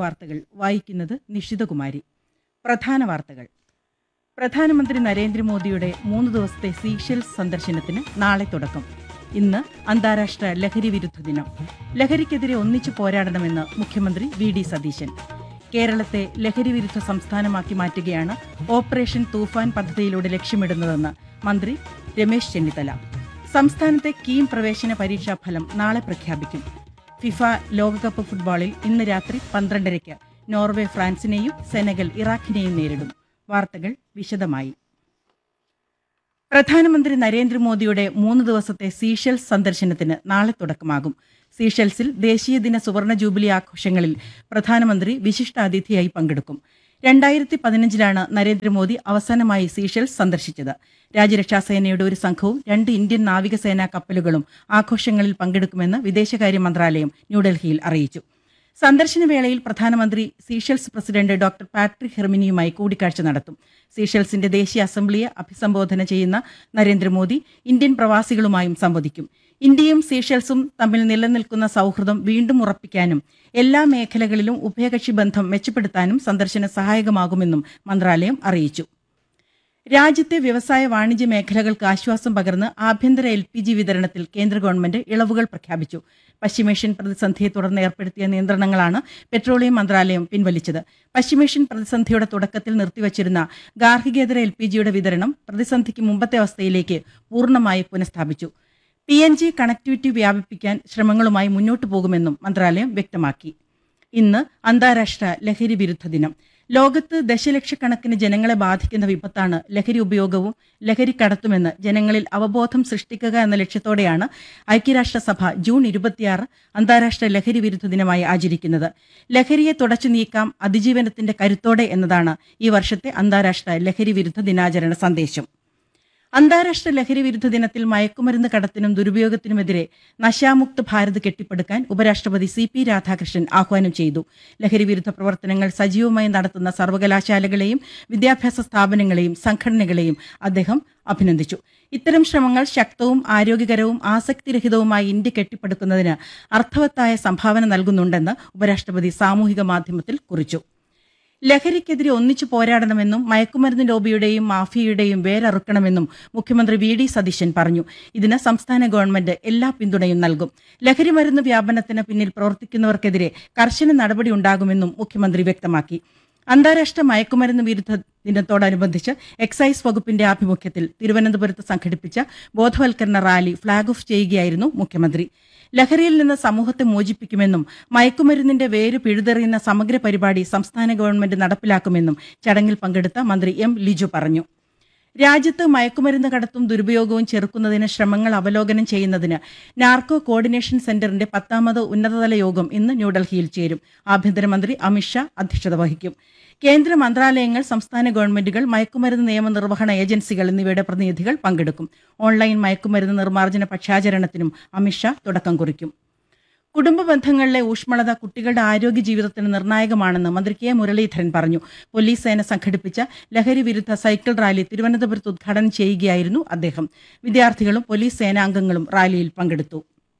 വാർത്തകൾ വായിക്കുന്നത് നിഷിതകുമാരി പ്രധാന വാർത്തകൾ പ്രധാനമന്ത്രി നരേന്ദ്രമോദിയുടെ മൂന്ന് ദിവസത്തെ സീഷെൽസ് സന്ദർശനത്തിന് നാളെ തുടക്കം ഇന്ന് അന്താരാഷ്ട്ര ലഹരി വിരുദ്ധ ദിനം ലഹരിക്കെതിരെ ഒന്നിച്ചു പോരാടണമെന്ന് മുഖ്യമന്ത്രി വി ഡി സതീശൻ കേരളത്തെ ലഹരി വിരുദ്ധ സംസ്ഥാനമാക്കി മാറ്റുകയാണ് ഓപ്പറേഷൻ തൂഫാൻ പദ്ധതിയിലൂടെ ലക്ഷ്യമിടുന്നതെന്ന് മന്ത്രി രമേശ് ചെന്നിത്തല സംസ്ഥാനത്തെ കീം പ്രവേശന പരീക്ഷാ ഫലം നാളെ പ്രഖ്യാപിക്കും ഫിഫ ലോകകപ്പ് ഫുട്ബോളിൽ ഇന്ന് രാത്രി പന്ത്രണ്ടരയ്ക്ക് നോർവേ ഫ്രാൻസിനെയും സെനഗൽ ഇറാഖിനെയും നേരിടും വാർത്തകൾ വിശദമായി പ്രധാനമന്ത്രി നരേന്ദ്രമോദിയുടെ മൂന്ന് ദിവസത്തെ സീഷെൽസ് സന്ദർശനത്തിന് നാളെ തുടക്കമാകും സീഷെൽസിൽ ദേശീയ ദിന സുവർണ ജൂബിലി ആഘോഷങ്ങളിൽ പ്രധാനമന്ത്രി വിശിഷ്ടാതിഥിയായി പങ്കെടുക്കും രണ്ടായിരത്തി പതിനഞ്ചിലാണ് നരേന്ദ്രമോദി അവസാനമായി സീഷെൽസ് സന്ദർശിച്ചത് രാജ്യരക്ഷാസേനയുടെ ഒരു സംഘവും രണ്ട് ഇന്ത്യൻ നാവികസേനാ കപ്പലുകളും ആഘോഷങ്ങളിൽ പങ്കെടുക്കുമെന്ന് വിദേശകാര്യ മന്ത്രാലയം ന്യൂഡൽഹിയിൽ അറിയിച്ചു സന്ദർശന വേളയിൽ പ്രധാനമന്ത്രി സീഷെൽസ് പ്രസിഡന്റ് ഡോക്ടർ പാട്രിക് ഹെർമിനിയുമായി കൂടിക്കാഴ്ച നടത്തും സീഷെൽസിന്റെ ദേശീയ അസംബ്ലിയെ അഭിസംബോധന ചെയ്യുന്ന നരേന്ദ്രമോദി ഇന്ത്യൻ പ്രവാസികളുമായും സംവദിക്കും ഇന്ത്യയും സീഷെൽസും തമ്മിൽ നിലനിൽക്കുന്ന സൗഹൃദം വീണ്ടും ഉറപ്പിക്കാനും എല്ലാ മേഖലകളിലും ഉഭയകക്ഷി ബന്ധം മെച്ചപ്പെടുത്താനും സന്ദർശനം സഹായകമാകുമെന്നും മന്ത്രാലയം അറിയിച്ചു രാജ്യത്തെ വ്യവസായ വാണിജ്യ മേഖലകൾക്ക് ആശ്വാസം പകർന്ന് ആഭ്യന്തര എൽ പി ജി വിതരണത്തിൽ കേന്ദ്ര ഗവൺമെന്റ് ഇളവുകൾ പ്രഖ്യാപിച്ചു പശ്ചിമേഷ്യൻ പ്രതിസന്ധിയെ തുടർന്ന് ഏർപ്പെടുത്തിയ നിയന്ത്രണങ്ങളാണ് പെട്രോളിയം മന്ത്രാലയം പിൻവലിച്ചത് പശ്ചിമേഷ്യൻ പ്രതിസന്ധിയുടെ തുടക്കത്തിൽ നിർത്തിവച്ചിരുന്ന ഗാർഹികേതര എൽ പി ജിയുടെ വിതരണം പ്രതിസന്ധിക്ക് മുമ്പത്തെ അവസ്ഥയിലേക്ക് പൂർണ്ണമായി പുനഃസ്ഥാപിച്ചു പി എൻ ജി കണക്ടിവിറ്റി വ്യാപിപ്പിക്കാൻ ശ്രമങ്ങളുമായി മുന്നോട്ടു പോകുമെന്നും മന്ത്രാലയം വ്യക്തമാക്കി ഇന്ന് അന്താരാഷ്ട്ര ലഹരി വിരുദ്ധ ദിനം ലോകത്ത് ദശലക്ഷക്കണക്കിന് ജനങ്ങളെ ബാധിക്കുന്ന വിപത്താണ് ലഹരി ഉപയോഗവും ലഹരി കടത്തുമെന്ന് ജനങ്ങളിൽ അവബോധം സൃഷ്ടിക്കുക എന്ന ലക്ഷ്യത്തോടെയാണ് ഐക്യരാഷ്ട്രസഭ ജൂൺ ഇരുപത്തിയാറ് അന്താരാഷ്ട്ര ലഹരി വിരുദ്ധ ദിനമായി ആചരിക്കുന്നത് ലഹരിയെ തുടച്ചു നീക്കാം അതിജീവനത്തിന്റെ കരുത്തോടെ എന്നതാണ് ഈ വർഷത്തെ അന്താരാഷ്ട്ര ലഹരി വിരുദ്ധ ദിനാചരണ സന്ദേശം അന്താരാഷ്ട്ര ലഹരി വിരുദ്ധ ദിനത്തിൽ മയക്കുമരുന്ന് കടത്തിനും ദുരുപയോഗത്തിനുമെതിരെ നശാമുക്ത് ഭാരത് കെട്ടിപ്പടുക്കാൻ ഉപരാഷ്ട്രപതി സി പി രാധാകൃഷ്ണൻ ആഹ്വാനം ചെയ്തു ലഹരി വിരുദ്ധ പ്രവർത്തനങ്ങൾ സജീവമായി നടത്തുന്ന സർവകലാശാലകളെയും വിദ്യാഭ്യാസ സ്ഥാപനങ്ങളെയും സംഘടനകളെയും അദ്ദേഹം അഭിനന്ദിച്ചു ഇത്തരം ശ്രമങ്ങൾ ശക്തവും ആരോഗ്യകരവും ആസക്തിരഹിതവുമായി ഇന്ത്യ കെട്ടിപ്പടുക്കുന്നതിന് അർത്ഥവത്തായ സംഭാവന നൽകുന്നുണ്ടെന്ന് ഉപരാഷ്ട്രപതി സാമൂഹിക മാധ്യമത്തിൽ കുറിച്ചു ലഹരിക്കെതിരെ ഒന്നിച്ചു പോരാടണമെന്നും മയക്കുമരുന്ന് ലോബിയുടെയും മാഫിയയുടെയും വേരറുക്കണമെന്നും മുഖ്യമന്ത്രി വി ഡി സതീശൻ പറഞ്ഞു ഇതിന് സംസ്ഥാന ഗവൺമെന്റ് എല്ലാ പിന്തുണയും നൽകും ലഹരി മരുന്ന് വ്യാപനത്തിന് പിന്നിൽ പ്രവർത്തിക്കുന്നവർക്കെതിരെ കർശന നടപടി ഉണ്ടാകുമെന്നും മുഖ്യമന്ത്രി വ്യക്തമാക്കി അന്താരാഷ്ട്ര മയക്കുമരുന്ന് വിരുദ്ധ ദിനത്തോടനുബന്ധിച്ച് എക്സൈസ് വകുപ്പിന്റെ ആഭിമുഖ്യത്തിൽ തിരുവനന്തപുരത്ത് സംഘടിപ്പിച്ച ബോധവൽക്കരണ റാലി ഫ്ളാഗ് ഓഫ് ചെയ്യുകയായിരുന്നു മുഖ്യമന്ത്രി ലഹരിയിൽ നിന്ന് സമൂഹത്തെ മോചിപ്പിക്കുമെന്നും മയക്കുമരുന്നിന്റെ വേര് പിഴുതെറിയുന്ന സമഗ്ര പരിപാടി സംസ്ഥാന ഗവൺമെന്റ് നടപ്പിലാക്കുമെന്നും ചടങ്ങിൽ പങ്കെടുത്ത മന്ത്രി എം ലിജു പറഞ്ഞു രാജ്യത്ത് മയക്കുമരുന്ന് കടത്തും ദുരുപയോഗവും ചെറുക്കുന്നതിന് ശ്രമങ്ങൾ അവലോകനം ചെയ്യുന്നതിന് നാർക്കോ കോർഡിനേഷൻ സെന്ററിന്റെ പത്താമത് ഉന്നതതല യോഗം ഇന്ന് ന്യൂഡൽഹിയിൽ ചേരും ആഭ്യന്തരമന്ത്രി അമിത്ഷാ അധ്യക്ഷത വഹിക്കും കേന്ദ്ര മന്ത്രാലയങ്ങൾ സംസ്ഥാന ഗവൺമെന്റുകൾ മയക്കുമരുന്ന് നിയമനിർവഹണ ഏജൻസികൾ എന്നിവയുടെ പ്രതിനിധികൾ പങ്കെടുക്കും ഓൺലൈൻ മയക്കുമരുന്ന് നിർമ്മാർജ്ജന പക്ഷാചരണത്തിനും അമിത്ഷാ തുടക്കം കുറിക്കും കുടുംബ ബന്ധങ്ങളിലെ ഊഷ്മളത കുട്ടികളുടെ ആരോഗ്യ ജീവിതത്തിന് നിർണായകമാണെന്ന് മന്ത്രി കെ മുരളീധരൻ പറഞ്ഞു പോലീസ് സേന സംഘടിപ്പിച്ച ലഹരി വിരുദ്ധ സൈക്കിൾ റാലി തിരുവനന്തപുരത്ത് ഉദ്ഘാടനം ചെയ്യുകയായിരുന്നു അദ്ദേഹം വിദ്യാർത്ഥികളും പോലീസ് സേനാംഗങ്ങളും റാലിയിൽ പങ്കെടുത്തു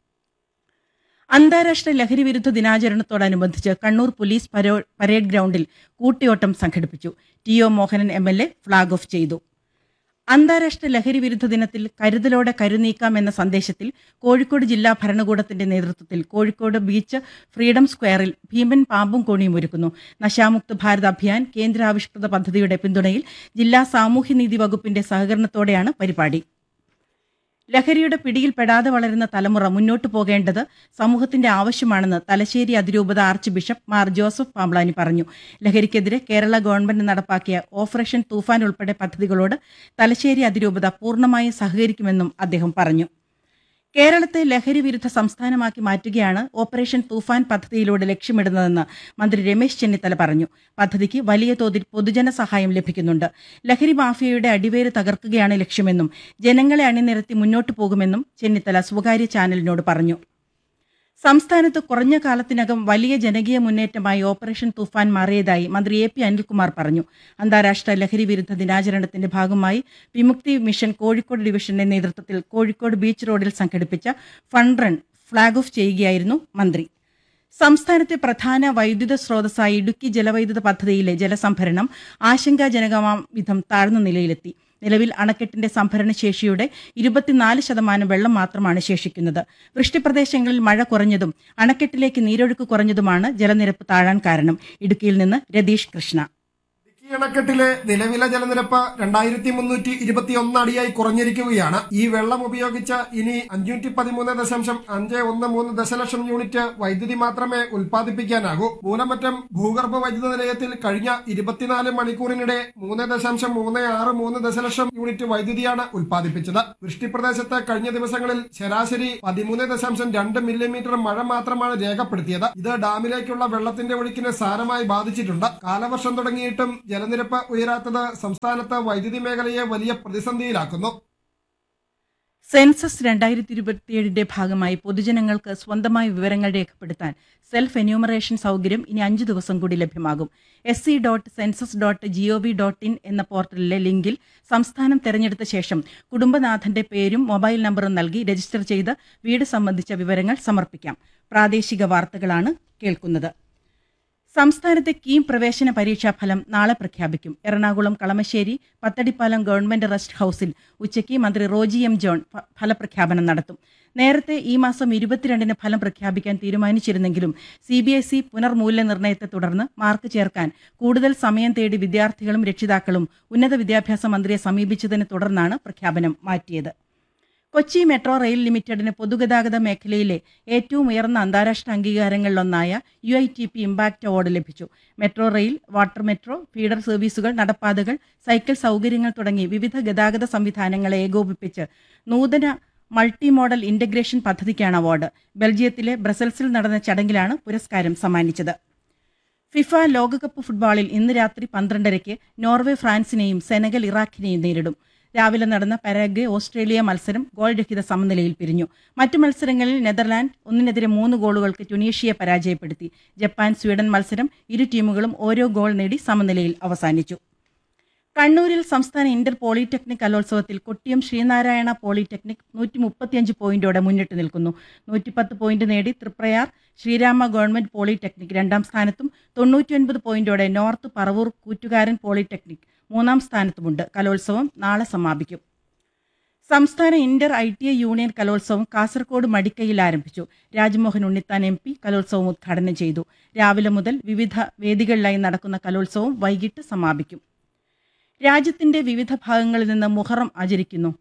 അന്താരാഷ്ട്ര ലഹരി വിരുദ്ധ ദിനാചരണത്തോടനുബന്ധിച്ച് കണ്ണൂർ പോലീസ് പരോ- പരേഡ് ഗ്രൗണ്ടിൽ കൂട്ടിയോട്ടം സംഘടിപ്പിച്ചു T O Mohanan M L A flag off ചെയ്തു അന്താരാഷ്ട്ര ലഹരി വിരുദ്ധ ദിനത്തിൽ കരുതലോടെ കരുനീക്കാം എന്ന സന്ദേശത്തിൽ കോഴിക്കോട് ജില്ലാ ഭരണകൂടത്തിന്റെ നേതൃത്വത്തിൽ കോഴിക്കോട് ബീച്ച് ഫ്രീഡം സ്ക്വയറിൽ ഭീമൻ പാമ്പും കോണിയും ഒരുക്കുന്നു നശാമുക്ത് ഭാരത് അഭിയാൻ കേന്ദ്രാവിഷ്കൃത പദ്ധതിയുടെ പിന്തുണയിൽ ജില്ലാ സാമൂഹ്യനീതി വകുപ്പിന്റെ സഹകരണത്തോടെയാണ് പരിപാടി ലഹരിയുടെ പിടിയിൽപ്പെടാതെ വളരുന്ന തലമുറ മുന്നോട്ടു പോകേണ്ടത് സമൂഹത്തിന്റെ ആവശ്യമാണെന്ന് തലശ്ശേരി അതിരൂപത archbishop Mar Joseph Pamplany പറഞ്ഞു ലഹരിക്കെതിരെ കേരള ഗവൺമെന്റ് നടപ്പാക്കിയ ഓപ്പറേഷൻ തൂഫാൻ ഉൾപ്പെടെ പദ്ധതികളോട് തലശ്ശേരി അതിരൂപത പൂർണ്ണമായും സഹകരിക്കുമെന്നും അദ്ദേഹം പറഞ്ഞു കേരളത്തെ ലഹരി വിരുദ്ധ സംസ്ഥാനമാക്കി മാറ്റുകയാണ് ഓപ്പറേഷൻ തൂഫാൻ പദ്ധതിയിലൂടെ ലക്ഷ്യമിടുന്നതെന്ന് മന്ത്രി രമേശ് ചെന്നിത്തല പറഞ്ഞു പദ്ധതിക്ക് വലിയ തോതിൽ പൊതുജന സഹായം ലഭിക്കുന്നുണ്ട് ലഹരി മാഫിയയുടെ അടിവേര് തകർക്കുകയാണ് ലക്ഷ്യമെന്നും ജനങ്ങളെ അണിനിരത്തി മുന്നോട്ടു പോകുമെന്നും ചെന്നിത്തല സ്വകാര്യ ചാനലിനോട് പറഞ്ഞു സംസ്ഥാനത്ത് കുറഞ്ഞ കാലത്തിനകം വലിയ ജനകീയ മുന്നേറ്റമായി ഓപ്പറേഷൻ തുഫാൻ മാറിയതായി മന്ത്രി എ പി അനിൽകുമാർ പറഞ്ഞു അന്താരാഷ്ട്ര ലഹരി വിരുദ്ധ ദിനാചരണത്തിന്റെ ഭാഗമായി വിമുക്തി മിഷൻ കോഴിക്കോട് ഡിവിഷന്റെ നേതൃത്വത്തിൽ കോഴിക്കോട് ബീച്ച് റോഡിൽ സംഘടിപ്പിച്ച ഫൺ റൺ ഫ്ളാഗ് ഓഫ് ചെയ്യുകയായിരുന്നു മന്ത്രി സംസ്ഥാനത്തെ പ്രധാന വൈദ്യുത സ്രോതസ്സായ ഇടുക്കി ജലവൈദ്യുത പദ്ധതിയിലെ ജലസംഭരണം ആശങ്കാജനകമാം വിധം താഴ്ന്ന നിലയിലെത്തി നിലവിൽ അണക്കെട്ടിന്റെ സംഭരണ ശേഷിയുടെ ഇരുപത്തിനാല് ശതമാനം വെള്ളം മാത്രമാണ് ശേഷിക്കുന്നത് വൃഷ്ടിപ്രദേശങ്ങളിൽ മഴ കുറഞ്ഞതും അണക്കെട്ടിലേക്ക് നീരൊഴുക്ക് കുറഞ്ഞതുമാണ് ജലനിരപ്പ് താഴാൻ കാരണം ഇടുക്കിയിൽ നിന്ന് രതീഷ് കൃഷ്ണ ഇടുക്കി അണക്കെട്ടിലെ നിലവിലെ ജലനിരപ്പ് രണ്ടായിരത്തി മുന്നൂറ്റി ഇരുപത്തി ഒന്ന് അടിയായി കുറഞ്ഞിരിക്കുകയാണ് ഈ വെള്ളം ഉപയോഗിച്ച് ഇനി അഞ്ഞൂറ്റി പതിമൂന്ന് ദശാംശം അഞ്ച് ഒന്ന് മൂന്ന് ദശലക്ഷം യൂണിറ്റ് വൈദ്യുതി മാത്രമേ ഉൽപ്പാദിപ്പിക്കാനാകൂ മൂലമറ്റം ഭൂഗർഭ വൈദ്യുത നിലയത്തിൽ കഴിഞ്ഞ ഇരുപത്തിനാല് മണിക്കൂറിനിടെ മൂന്ന് ദശാംശം മൂന്ന് ആറ് മൂന്ന് ദശലക്ഷം യൂണിറ്റ് വൈദ്യുതിയാണ് ഉൽപ്പാദിപ്പിച്ചത് വൃഷ്ടിപ്രദേശത്ത് കഴിഞ്ഞ ദിവസങ്ങളിൽ ശരാശരി പതിമൂന്ന് ദശാംശം രണ്ട് മില്ലിമീറ്റർ മഴ മാത്രമാണ് രേഖപ്പെടുത്തിയത് ഇത് ഡാമിലേക്കുള്ള വെള്ളത്തിന്റെ ഒഴുക്കിനെ സാരമായി ബാധിച്ചിട്ടുണ്ട് കാലവർഷം തുടങ്ങിയിട്ടും ജലനിരപ്പ് ഉയരാത്തത് സംസ്ഥാനത്ത് വൈദ്യുതി മേഖലയെ വലിയ പ്രതിസന്ധിയിലാക്കുന്നു സെൻസസ് രണ്ടായിരത്തി ഇരുപത്തിയേഴിന്റെ ഭാഗമായി പൊതുജനങ്ങൾക്ക് സ്വന്തമായി വിവരങ്ങൾ രേഖപ്പെടുത്താൻ സെൽഫ് എന്യൂമറേഷൻ സൗകര്യം ഇനി അഞ്ച് ദിവസം കൂടി ലഭ്യമാകും S C dot census dot G O V dot in എന്ന പോർട്ടലിലെ ലിങ്കിൽ സംസ്ഥാനം തെരഞ്ഞെടുത്ത ശേഷം കുടുംബനാഥന്റെ പേരും മൊബൈൽ നമ്പറും നൽകി രജിസ്റ്റർ ചെയ്ത് വീട് സംബന്ധിച്ച വിവരങ്ങൾ സമർപ്പിക്കാം പ്രാദേശിക വാർത്തകളാണ് കേൾക്കുന്നത് സംസ്ഥാനത്തെ കീം പ്രവേശന പരീക്ഷാ ഫലം നാളെ പ്രഖ്യാപിക്കും എറണാകുളം കളമശ്ശേരി പത്തടിപ്പാലം ഗവൺമെന്റ് റെസ്റ്റ് ഹൌസിൽ ഉച്ചയ്ക്ക് മന്ത്രി റോജി എം ജോൺ ഫ- ഫലപ്രഖ്യാപനം നടത്തും നേരത്തെ ഈ മാസം ഇരുപത്തിരണ്ടിന് ഫലം പ്രഖ്യാപിക്കാൻ തീരുമാനിച്ചിരുന്നെങ്കിലും സി ബി എസ് ഇ പുനർമൂല്യനിർണ്ണയത്തെ തുടർന്ന് മാർക്ക് ചേർക്കാൻ കൂടുതൽ സമയം തേടി വിദ്യാർത്ഥികളും രക്ഷിതാക്കളും ഉന്നത വിദ്യാഭ്യാസ മന്ത്രിയെ സമീപിച്ചതിനെ തുടർന്നാണ് പ്രഖ്യാപനം മാറ്റിയത് കൊച്ചി മെട്രോ റെയിൽ ലിമിറ്റഡിന് പൊതുഗതാഗത മേഖലയിലെ ഏറ്റവും ഉയർന്ന അന്താരാഷ്ട്ര അംഗീകാരങ്ങളിലൊന്നായ U I T P impact award ലഭിച്ചു metro rail water metro feeder സർവീസുകൾ നടപ്പാതകൾ സൈക്കിൾ സൗകര്യങ്ങൾ തുടങ്ങി വിവിധ ഗതാഗത സംവിധാനങ്ങളെ ഏകോപിപ്പിച്ച് നൂതന മൾട്ടി മോഡൽ ഇന്റഗ്രേഷൻ പദ്ധതിക്കാണ് അവാർഡ് ബെൽജിയത്തിലെ ബ്രസൽസിൽ നടന്ന ചടങ്ങിലാണ് പുരസ്കാരം സമ്മാനിച്ചത് ഫിഫ ലോകകപ്പ് ഫുട്ബോളിൽ ഇന്ന് രാത്രി പന്ത്രണ്ടരയ്ക്ക് നോർവേ ഫ്രാൻസിനെയും സെനഗൽ ഇറാഖിനെയും നേരിടും രാവിലെ നടന്ന പരാഗ്വെ ഓസ്ട്രേലിയ മത്സരം ഗോൾ രഹിത സമനിലയിൽ പിരിഞ്ഞു മറ്റു മത്സരങ്ങളിൽ നെതർലാൻഡ് ഒന്നിനെതിരെ മൂന്ന് ഗോളുകൾക്ക് ട്യുണീഷ്യയെ പരാജയപ്പെടുത്തി ജപ്പാൻ സ്വീഡൻ മത്സരം ഇരു ടീമുകളും ഓരോ ഗോൾ നേടി സമനിലയിൽ അവസാനിച്ചു കണ്ണൂരിൽ സംസ്ഥാന ഇന്റർ പോളിടെക്നിക് കലോത്സവത്തിൽ കൊട്ടിയം ശ്രീനാരായണ പോളിടെക്നിക് നൂറ്റി മുപ്പത്തിയഞ്ച് പോയിന്റോടെ മുന്നിട്ട് നിൽക്കുന്നു നൂറ്റിപ്പത്ത് പോയിന്റ് നേടി തൃപ്രയാർ ശ്രീരാമ ഗവൺമെന്റ് പോളിടെക്നിക് രണ്ടാം സ്ഥാനത്തും തൊണ്ണൂറ്റിയൊൻപത് പോയിന്റോടെ നോർത്ത് പറവൂർ കൂറ്റുകാരൻ പോളിടെക്നിക് മൂന്നാം സ്ഥാനത്തുമുണ്ട് കലോത്സവം നാളെ സമാപിക്കും സംസ്ഥാന inter I T I union കലോത്സവം കാസർഗോഡ് മടിക്കയിൽ ആരംഭിച്ചു രാജ്മോഹൻ ഉണ്ണിത്താൻ എം പി കലോത്സവം ഉദ്ഘാടനം ചെയ്തു രാവിലെ മുതൽ വിവിധ വേദികളിലായി നടക്കുന്ന കലോത്സവം വൈകിട്ട് സമാപിക്കും രാജ്യത്തിന്റെ വിവിധ ഭാഗങ്ങളിൽ നിന്ന് മുഹറം ആചരിക്കുന്നു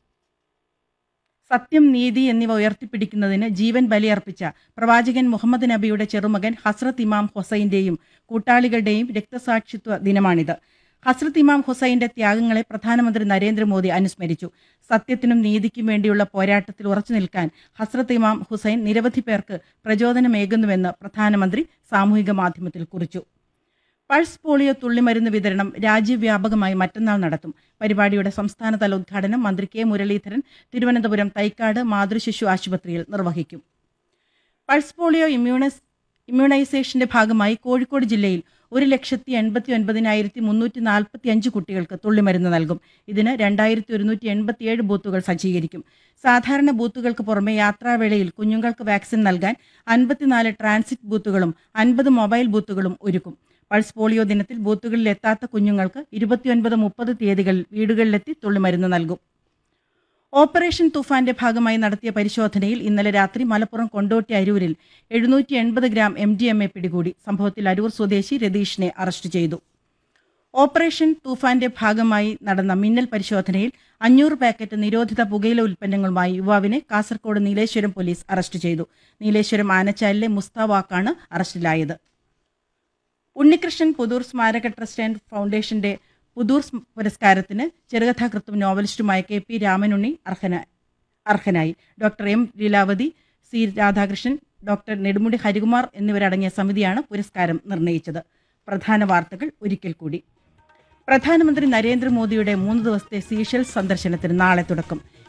സത്യം നീതി എന്നിവ ഉയർത്തിപ്പിടിക്കുന്നതിന് ജീവൻ ബലിയർപ്പിച്ച പ്രവാചകൻ മുഹമ്മദ് നബിയുടെ ചെറുമകൻ ഹസ്രത്ത് ഇമാം ഹുസൈന്റെയും കൂട്ടാളികളുടെയും രക്തസാക്ഷിത്വ ദിനമാണിത് ഹസ്രത്ത് ഇമാം ഹുസൈന്റെ ത്യാഗങ്ങളെ പ്രധാനമന്ത്രി നരേന്ദ്രമോദി അനുസ്മരിച്ചു സത്യത്തിനും നീതിക്കും വേണ്ടിയുള്ള പോരാട്ടത്തിൽ ഉറച്ചു നിൽക്കാൻ ഹസ്രത്ത് ഇമാം ഹുസൈൻ നിരവധി പേർക്ക് പ്രചോദനമേകുന്നുവെന്ന് പ്രധാനമന്ത്രി സാമൂഹിക മാധ്യമത്തിൽ കുറിച്ചു പൾസ് പോളിയോ തുള്ളിമരുന്ന് വിതരണം രാജ്യവ്യാപകമായി മറ്റന്നാൾ നടത്തും പരിപാടിയുടെ സംസ്ഥാനതല ഉദ്ഘാടനം മന്ത്രി കെ മുരളീധരൻ തിരുവനന്തപുരം തൈക്കാട് മാതൃശിശു ആശുപത്രിയിൽ നിർവഹിക്കും പൾസ് പോളിയോ ഇമ്മ്യൂണസ് ഇമ്മ്യൂണൈസേഷന്റെ ഭാഗമായി കോഴിക്കോട് ജില്ലയിൽ ഒരു ലക്ഷത്തി എൺപത്തി ഒൻപതിനായിരത്തി മുന്നൂറ്റി നാൽപ്പത്തി അഞ്ച് കുട്ടികൾക്ക് തുള്ളിമരുന്ന് നൽകും ഇതിന് രണ്ടായിരത്തി ഒരുന്നൂറ്റി എൺപത്തിയേഴ് ബൂത്തുകൾ സജ്ജീകരിക്കും സാധാരണ ബൂത്തുകൾക്ക് പുറമെ യാത്രാവേളയിൽ കുഞ്ഞുങ്ങൾക്ക് വാക്സിൻ നൽകാൻ അൻപത്തിനാല് ട്രാൻസിറ്റ് ബൂത്തുകളും അൻപത് മൊബൈൽ ബൂത്തുകളും ഒരുക്കും പൾസ് പോളിയോ ദിനത്തിൽ ബൂത്തുകളിൽ എത്താത്ത കുഞ്ഞുങ്ങൾക്ക് ഇരുപത്തിയൊൻപത് മുപ്പത് തീയതികളിൽ വീടുകളിലെത്തി തുള്ളിമരുന്ന് നൽകും ഓപ്പറേഷൻ തുഫാന്റെ ഭാഗമായി നടത്തിയ പരിശോധനയിൽ ഇന്നലെ രാത്രി മലപ്പുറം കൊണ്ടോട്ടി അരൂരിൽ എഴുന്നൂറ്റി എൺപത് gram M D M A പിടികൂടി സംഭവത്തിൽ അരൂർ സ്വദേശി രതീഷിനെ അറസ്റ്റ് ചെയ്തു ഓപ്പറേഷൻ തൂഫാന്റെ ഭാഗമായി നടന്ന മിന്നൽ പരിശോധനയിൽ അഞ്ഞൂറ് പാക്കറ്റ് നിരോധിത പുകയില ഉൽപ്പന്നങ്ങളുമായി യുവാവിനെ കാസർഗോഡ് നീലേശ്വരം പോലീസ് അറസ്റ്റ് ചെയ്തു നീലേശ്വരം ആനച്ചാലിലെ മുസ്താവാക്കാണ് അറസ്റ്റിലായത് ഉണ്ണികൃഷ്ണൻ പുതൂർ സ്മാരക ട്രസ്റ്റ് ആൻഡ് ഫൗണ്ടേഷന്റെ പുതൂർ സ്മ- പുരസ്കാരത്തിന് ചെറുകഥാകൃത്തും നോവലിസ്റ്റുമായ കെ പി രാമനുണ്ണി അർഹന അർഹനായി doctor M Leelavathy C Radhakrishnan doctor Nedumudi Harikumar എന്നിവരടങ്ങിയ സമിതിയാണ് പുരസ്കാരം നിർണയിച്ചത് പ്രധാന വാർത്തകൾ ഒരിക്കൽ കൂടി പ്രധാനമന്ത്രി നരേന്ദ്രമോദിയുടെ മൂന്ന് ദിവസത്തെ സീഷെൽസ് സന്ദർശനത്തിന് നാളെ തുടക്കം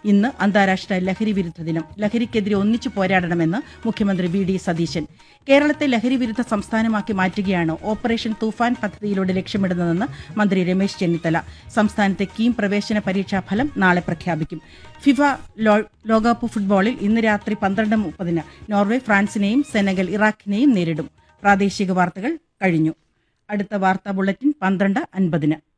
ഇന്ന് അന്താരാഷ്ട്ര ലഹരി വിരുദ്ധ ദിനം ലഹരിക്കെതിരെ ഒന്നിച്ചു പോരാടണമെന്ന് മുഖ്യമന്ത്രി വി ഡി സതീശൻ കേരളത്തെ ലഹരി വിരുദ്ധ സംസ്ഥാനമാക്കി മാറ്റുകയാണ് ഓപ്പറേഷൻ തൂഫാൻ പദ്ധതിയിലൂടെ ലക്ഷ്യമിടുന്നതെന്ന് മന്ത്രി രമേശ് ചെന്നിത്തല സംസ്ഥാനത്തെ കീം പ്രവേശന പരീക്ഷാ ഫലം നാളെ പ്രഖ്യാപിക്കും ഫിഫ ലോ- ലോകകപ്പ് ഫുട്ബോളിൽ ഇന്ന് രാത്രി പന്ത്രണ്ട് മുപ്പതിന് നോർവേ ഫ്രാൻസിനെയും സെനഗൽ ഇറാഖിനെയും നേരിടും പ്രാദേശിക വാർത്തകൾ കഴിഞ്ഞു അടുത്ത വാർത്താ ബുള്ളറ്റിൻ പന്ത്രണ്ട് അൻപതിന്